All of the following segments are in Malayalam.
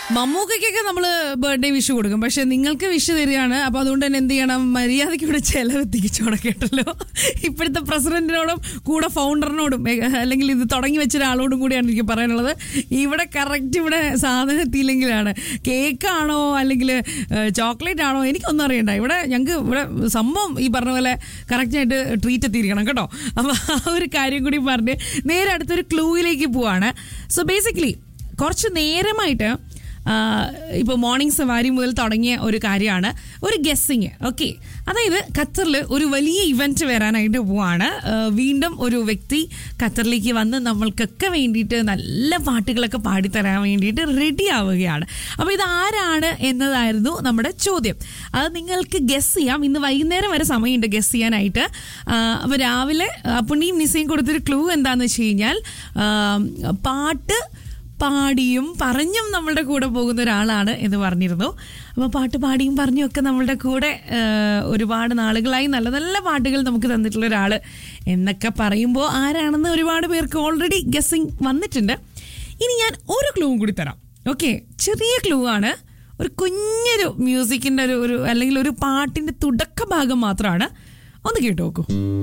മമ്മൂക്കയ്ക്കൊക്കെ നമ്മൾ ബർത്ത്ഡേ വിഷ് കൊടുക്കും പക്ഷെ നിങ്ങൾക്ക് വിഷ് തരികയാണ് അപ്പൊ അതുകൊണ്ട് തന്നെ എന്ത് ചെയ്യണം മര്യാദയ്ക്ക് ഇവിടെ ചെലവ് തിരിച്ചോടെ കേട്ടല്ലോ ഇപ്പോഴത്തെ പ്രസിഡന്റിനോടും കൂടെ ഫൗണ്ടറിനോടും ഏ, അല്ലെങ്കിൽ ഇത് തുടങ്ങി വെച്ച ഒരാളോടും കൂടിയാണ് എനിക്ക് പറയാനുള്ളത് ഇവിടെ കറക്റ്റ് ഇവിടെ സാധനം എത്തിയില്ലെങ്കിലാണ് കേക്കാണോ അല്ലെങ്കിൽ ചോക്ലേറ്റ് ആണോ എനിക്കൊന്നും അറിയണ്ട ഇവിടെ ഞങ്ങൾക്ക് ഇവിടെ സംഭവം ഈ പറഞ്ഞ പോലെ കറക്റ്റായിട്ട് ട്രീറ്റ് എത്തിയിരിക്കണം കേട്ടോ അപ്പൊ ആ ഒരു കാര്യം കൂടി പറഞ്ഞ് നേരെ അടുത്തൊരു ക്ലൂയിലേക്ക് പോവാണ് സോ ബേസിക്കലി കുറച്ച് നേരമായിട്ട് ഇപ്പോൾ മോർണിംഗ് സവാരി മുതൽ തുടങ്ങിയ ഒരു കാര്യമാണ് ഒരു ഗസ്സിങ് ഓക്കെ അതായത് ഖത്തറിൽ ഒരു വലിയ ഇവന്റ് വരാനായിട്ട് പോവാണ് ആ, വീണ്ടും ഒരു വ്യക്തി ഖത്തറിലേക്ക് വന്ന് നമ്മൾക്കൊക്കെ വേണ്ടിയിട്ട് നല്ല പാട്ടുകളൊക്കെ പാടിത്തരാൻ വേണ്ടിയിട്ട് റെഡി ആവുകയാണ് അപ്പോൾ ഇത് ആരാണ് എന്നതായിരുന്നു നമ്മുടെ ചോദ്യം അത് നിങ്ങൾക്ക് ഗസ് ചെയ്യാം ഇന്ന് വൈകുന്നേരം വരെ സമയമുണ്ട് ഗസ് ചെയ്യാനായിട്ട് അപ്പോൾ രാവിലെ പുണ്ണിയും നിസയും കൊടുത്തൊരു ക്ലൂ എന്താണെന്ന് വെച്ച് കഴിഞ്ഞാൽ ആ, പാട്ട് പാടിയും പറഞ്ഞും നമ്മളുടെ കൂടെ പോകുന്ന ഒരാളാണ് എന്ന് പറഞ്ഞിരുന്നു അപ്പോൾ പാട്ട് പാടിയും പറഞ്ഞും ഒക്കെ നമ്മളുടെ കൂടെ ആ, ഒരുപാട് നാളുകളായി നല്ല നല്ല പാട്ടുകൾ നമുക്ക് തന്നിട്ടുള്ള ഒരാൾ എന്നൊക്കെ പറയുമ്പോൾ ആരാണെന്ന് ഒരുപാട് പേർക്ക് ഓൾറെഡി ഗസ്സിങ് വന്നിട്ടുണ്ട് ഇനി ഞാൻ ഒരു ക്ലൂവും കൂടി തരാം ഓക്കെ ചെറിയ ക്ലൂ ആണ് ഒരു കുഞ്ഞൊരു മ്യൂസിക്കിൻ്റെ ഒരു ഒരു അല്ലെങ്കിൽ ഒരു പാട്ടിൻ്റെ തുടക്ക ഭാഗം മാത്രമാണ് ഒന്ന് കേട്ടു നോക്കൂ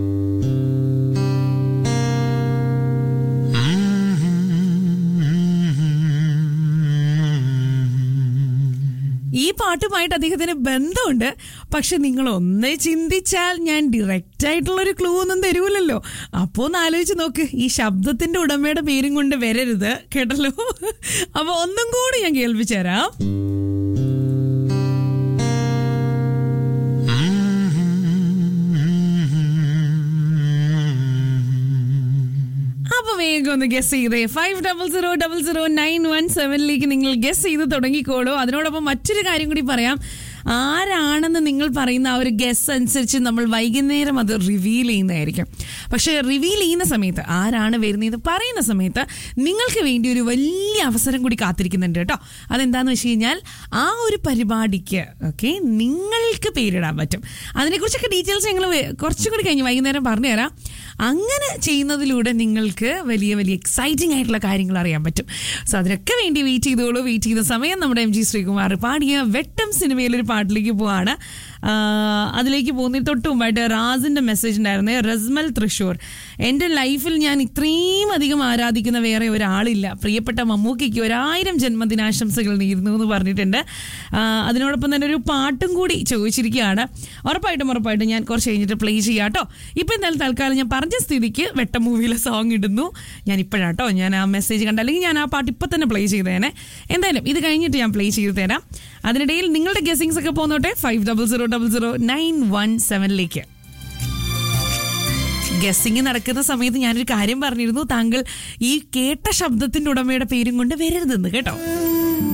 ഈ പാട്ടുമായിട്ട് അദ്ദേഹത്തിന് ബന്ധമുണ്ട് പക്ഷെ നിങ്ങൾ ഒന്ന് ചിന്തിച്ചാൽ ഞാൻ ഡിറക്റ്റ് ആയിട്ടുള്ള ഒരു ക്ലൂ ഒന്നും തരൂലല്ലോ അപ്പോ ഒന്ന് ആലോചിച്ച് നോക്ക് ഈ ശബ്ദത്തിന്റെ ഉടമയുടെ പേരും കൊണ്ട് വരരുത് കേട്ടല്ലോ അപ്പൊ ഒന്നും കൂടി ഞാൻ കേൾപ്പിച്ചു തരാം അപ്പൊ വേഗം ഒന്ന് ഗസ് ചെയ്തേ five double zero double zero nine one സെവനിലേക്ക് നിങ്ങൾ ഗസ് ചെയ്ത് തുടങ്ങിക്കോളൂ അതിനോടൊപ്പം മറ്റൊരു കാര്യം കൂടി പറയാം ആരാണെന്ന് നിങ്ങൾ പറയുന്ന ആ ഒരു ഗസ് അനുസരിച്ച് നമ്മൾ വൈകുന്നേരം അത് റിവീൽ ചെയ്യുന്നതായിരിക്കും പക്ഷെ റിവീൽ ചെയ്യുന്ന സമയത്ത് ആരാണ് വരുന്നത് പറയുന്ന സമയത്ത് നിങ്ങൾക്ക് വേണ്ടി ഒരു വലിയ അവസരം കൂടി കാത്തിരിക്കുന്നുണ്ട് കേട്ടോ അതെന്താന്ന് വെച്ച് കഴിഞ്ഞാൽ ആ ഒരു പരിപാടിക്ക് ഓക്കെ നിങ്ങൾക്ക് പേരിടാൻ പറ്റും അതിനെക്കുറിച്ചൊക്കെ ഡീറ്റെയിൽസ് ഞങ്ങൾ കുറച്ചും കൂടി കഴിഞ്ഞ് വൈകുന്നേരം പറഞ്ഞുതരാം അങ്ങനെ ചെയ്യുന്നതിലൂടെ നിങ്ങൾക്ക് വലിയ വലിയ എക്സൈറ്റിംഗ് ആയിട്ടുള്ള കാര്യങ്ങൾ അറിയാൻ പറ്റും സോ അതിനൊക്കെ വേണ്ടി വെയിറ്റ് ചെയ്തോളൂ വെയിറ്റ് ചെയ്ത സമയം നമ്മുടെ എം ജി ശ്രീകുമാർ പാടിയ വെട്ടം സിനിമയിലൊരു പാട്ടിലേക്ക് പോവാണ് ആ, അതിലേക്ക് പോകുന്നതിന് തൊട്ട് മുമ്പായിട്ട് റാസിന്റെ മെസ്സേജ് ഉണ്ടായിരുന്നേ റസ്മൽ തൃശൂർ എൻ്റെ ലൈഫിൽ ഞാൻ ഇത്രയും അധികം ആരാധിക്കുന്ന വേറെ ഒരാളില്ല പ്രിയപ്പെട്ട മമ്മൂക്കിക്ക് ഒരായിരം ജന്മദിനാശംസകൾ നേരുന്നു എന്ന് പറഞ്ഞിട്ടുണ്ട് ആ, അതിനോടൊപ്പം തന്നെ ഒരു പാട്ടും കൂടി ചോദിച്ചിരിക്കുകയാണ് ഉറപ്പായിട്ടും ഉറപ്പായിട്ടും ഞാൻ കുറച്ച് കഴിഞ്ഞിട്ട് പ്ലേ ചെയ്യാം കേട്ടോ ഇപ്പം എന്തായാലും തൽക്കാലം ഞാൻ പറഞ്ഞ സ്ഥിതിക്ക് വെട്ട മൂവിയിലെ സോങ് ഇടുന്നു ഞാൻ ഇപ്പോഴാട്ടോ ഞാൻ ആ മെസ്സേജ് കണ്ട അല്ലെങ്കിൽ ഞാൻ ആ പാട്ട് ഇപ്പം തന്നെ പ്ലേ ചെയ്തേനെ എന്തായാലും ഇത് കഴിഞ്ഞിട്ട് ഞാൻ പ്ലേ ചെയ്ത് തരാം അതിനിടയിൽ നിങ്ങളുടെ ഗസിങ്സ് ഒക്കെ പോന്നോട്ടെ five double zero double zero nine one സെവനിലേക്ക് ഗസ്സിങ് നടക്കുന്ന സമയത്ത് ഞാനൊരു കാര്യം പറഞ്ഞിരുന്നു താങ്കൾ ഈ കേട്ട ശബ്ദത്തിന്റെ ഉടമയുടെ പേരും കൊണ്ട് വരരുതെന്ന് കേട്ടോ